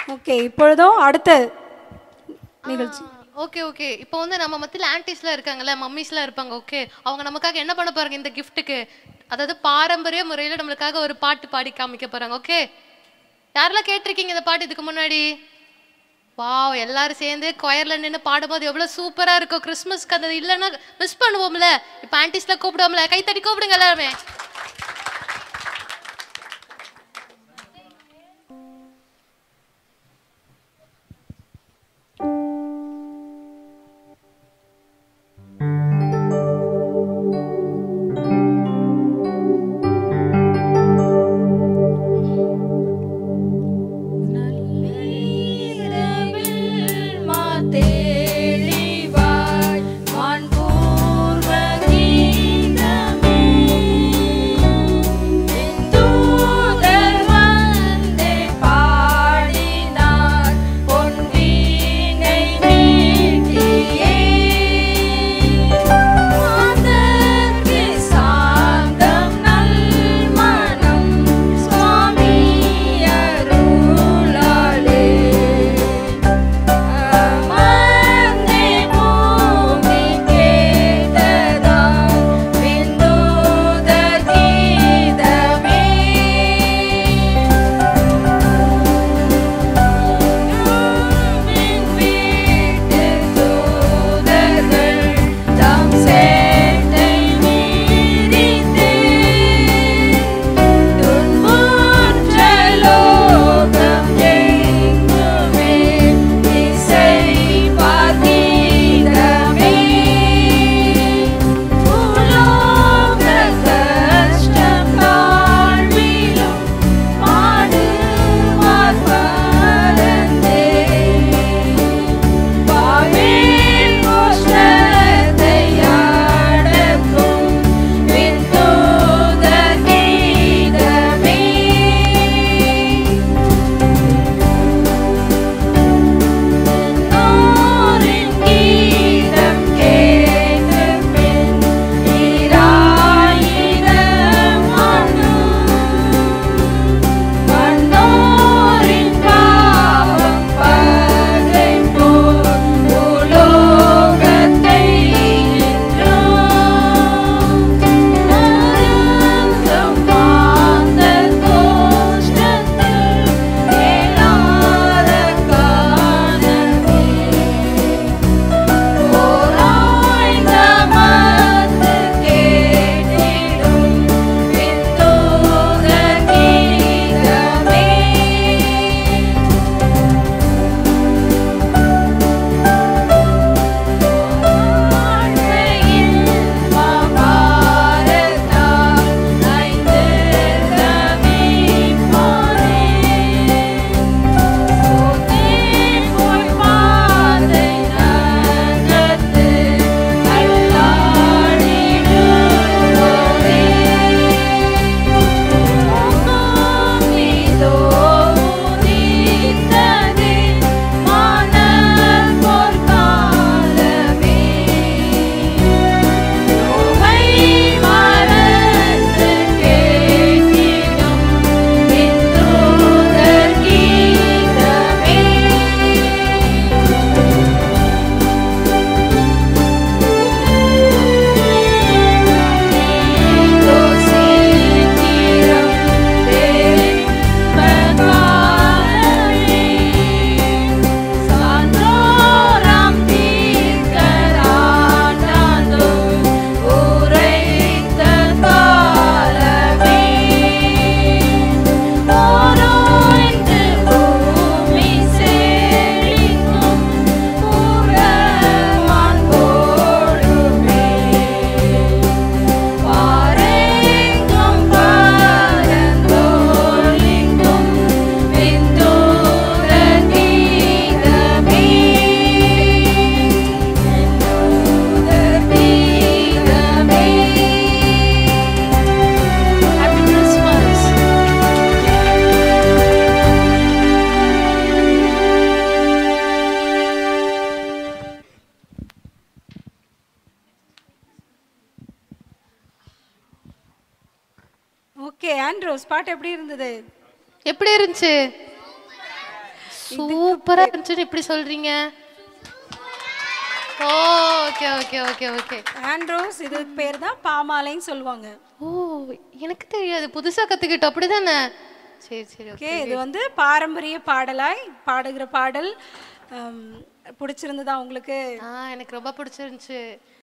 okay இப்பொழுதும் அடுத்த நிகழ்ச்சி ஓகே ஓகே இப்போ வந்து நம்ம மத்தியில் ஆன்டிஸ்லாம் இருக்காங்கல்ல மம்மிஸ்லாம் இருப்பாங்க ஓகே அவங்க நமக்காக என்ன பண்ண போறாங்க இந்த கிஃப்ட்டுக்கு அதாவது பாரம்பரிய முறையில் நம்மளுக்காக ஒரு பாட்டு பாடி காமிக்க போறாங்க ஓகே யாரெல்லாம் கேட்டிருக்கீங்க இந்த பாட்டு இதுக்கு முன்னாடி வாவ் எல்லாரும் சேர்ந்து கொயர்ல நின்று பாடும்போது எவ்வளவு சூப்பரா இருக்கும் கிறிஸ்மஸ்க்கு அது இல்லைன்னா மிஸ் பண்ணுவோம்ல இப்போ ஆன்டிஸ்ல கூப்பிடுவோம்ல கைத்தட்டி கூப்பிடுங்க எல்லாருமே தெளிவாய் வான்பூர்வ கீதமே தூதர் வந்தே பாடினார் பொன்வீணை மீட்டியே மாதர்க்கு சாந்தம் நல்மனம் சுவாமி அருளாலே அமர்ந்தே பூமி கேட்டதாம் விந்துதர் கீதமே விண் வீட்டு தூதர்கள் தாம் சேட்டை மீறித்தே துன்புற்ற லோகம் எங்குமே இசை பார்க்கிதமே உலோக கஷ்டம் வாழ்விலும் பாடுவார் பரந்தே பாவேல் கோஷ்டத்தை அடக்கும் விண்தூதர் கீதமே நோரின் கீதம் கேட்டுப் பின் ஈராயிரம் ஆண்டும் மன்னோரின் பாவம் பகை போல் உலோகத்தை இன்றும் நரங்கம் வாழ்ந்த கோஷ்டத்தில் ஏலாத காணவே ஓராய்ந்த மத்து கேட்டிடும் விந்தோதர் கீதமே வாழ்க்கையில் மகாரத்தால் ஐந்து கவிப்போனே சோதேன் போய் பாதை நகர்த்து அல்லாடிடுவோரே இதோ உதித்ததே மணல் பொற்காலமே நோவை மறந்து கேட்டிடும் விந்தூதர் கீதமே இதோ சீக்கிரம் தேன்பகாலே சான்றோராம் தீர்க்கராண்டாண்டும் உரைத்த காலமே ஓரோய்ந்து பூமி செழிக்கும் புறவான் போடுமே பாரெங்கும் பரந்தோளிக்கும் விந்தூதர் கீதமே விந்தூதர் கீதமே ஹாப்பி கிறிஸ்மஸ் ஓகே ஆண்ட்ரோஸ் பாட்டு எப்படி இருந்தது எப்படி இருந்துச்சு சூப்பரா இருந்துச்சுன்னு இப்படி சொல்றீங்க okay okay okay okay Andros இது பேர் தான் பாமாலைன்னு சொல்லுவாங்க ஓ எனக்கு தெரியாது புதுசா கத்துக்கிட்டோம் அப்படிதானே சரி சரி ஓகே ஓகே இது வந்து பாரம்பரிய பாடலாய் பாடுகிற பாடல் ஹம், பிடிச்சிருந்ததா உங்களுக்கு ஆ எனக்கு ரொம்ப பிடிச்சிருந்துச்சு